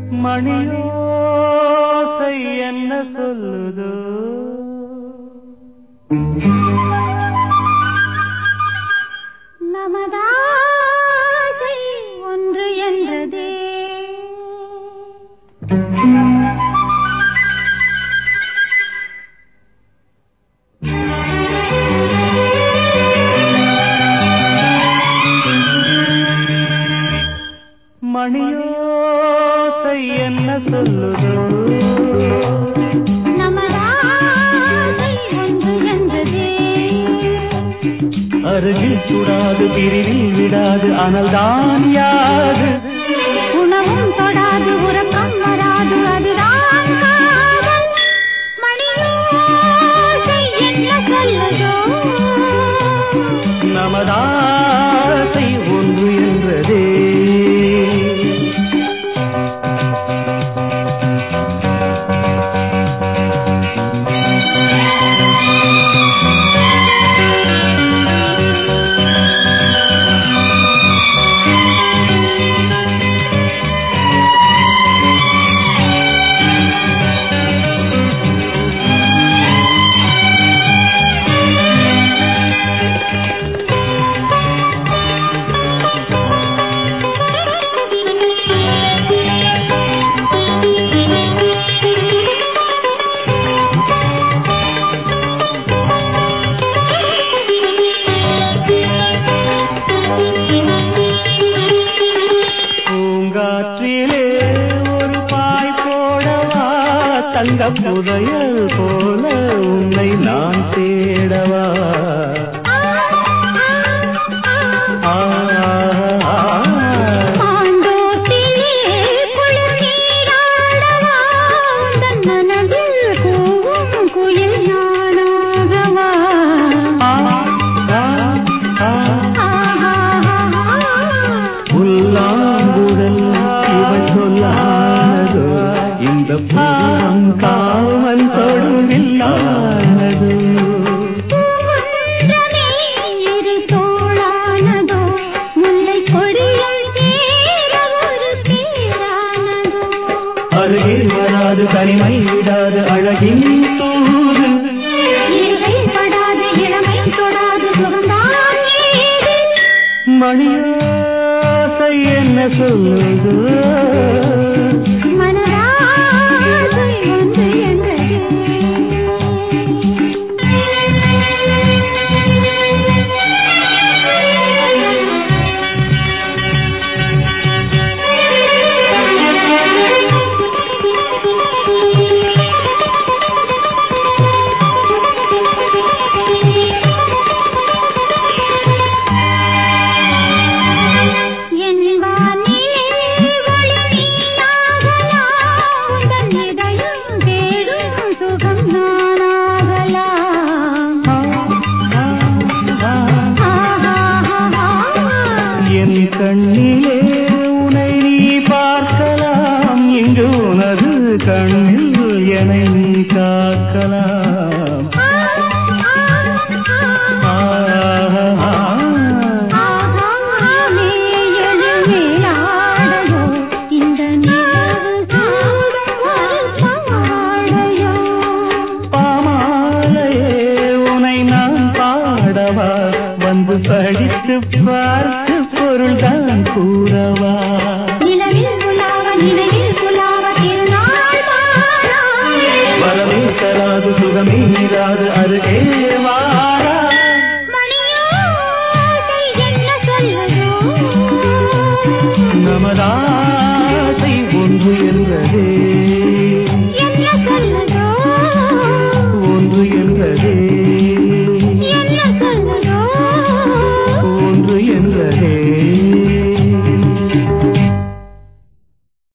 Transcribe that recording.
மணியோசை என்ன சொல்லுதோ நமதாசை ஒன்று என்றதே மணியோசை என்ன சொல்லுதோ நமதாசை ஒன்று என்றதே அருகில் சுடாது பிரிவில் விடாது அனல்தான் யாது உணவும் தொடாது உறக்கம் வராது அதுதான் காதல் மணியோசை என்ன சொல்லுதோ நமதாசை ஒன்று என்றதே பூங்காற்றிலே ஒரு பாய் போடவா தங்க புதையல் போல உன்னை நான் தேடவா ஆ, ஆ, ஆ. ஆண்டோட்டிலே குளிர் நீராடவா உந்தன் மனதில் கூவும் குயில் நானாகவா ஆ, ஆ, ஆ. புல்லாங்குழல் இவள் சொல்லானதோ இந்த புறம் காவல் தொடுவில்லானதோ பூங்குன்றமே இரு தோளானதோ முல்லை கொடியில் தேர ஒரு தேரானதோ அருகில் வராது தனிமை விடாது அழகின் தூது இருகை படாது இளமை தொடாது சுகந்தான் ஏது மணியாசை என்ன சொல்லுது மனதாசை ஒன்று என் வானிலே ஒளி நீயாகலாம் உந்தன் இதயம் தேடும் சுகம் நானாகலாம் என் கண்ணிலே உனை நீ பார்க்கலாம் இங்கு உனது கண்ணில் என்னை நீ காக்கலாம் ஆ, ஆ, ஆ. ஆகாமே எழுமேலாடையோ இந்த நிலவு சூடும் ஒரு பாடையோ பாமாலையே உனை நான் பாடவா வந்து படித்து பார்த்து பொருள்தான் கூறவா நிலவில் உலாவ நினைவில்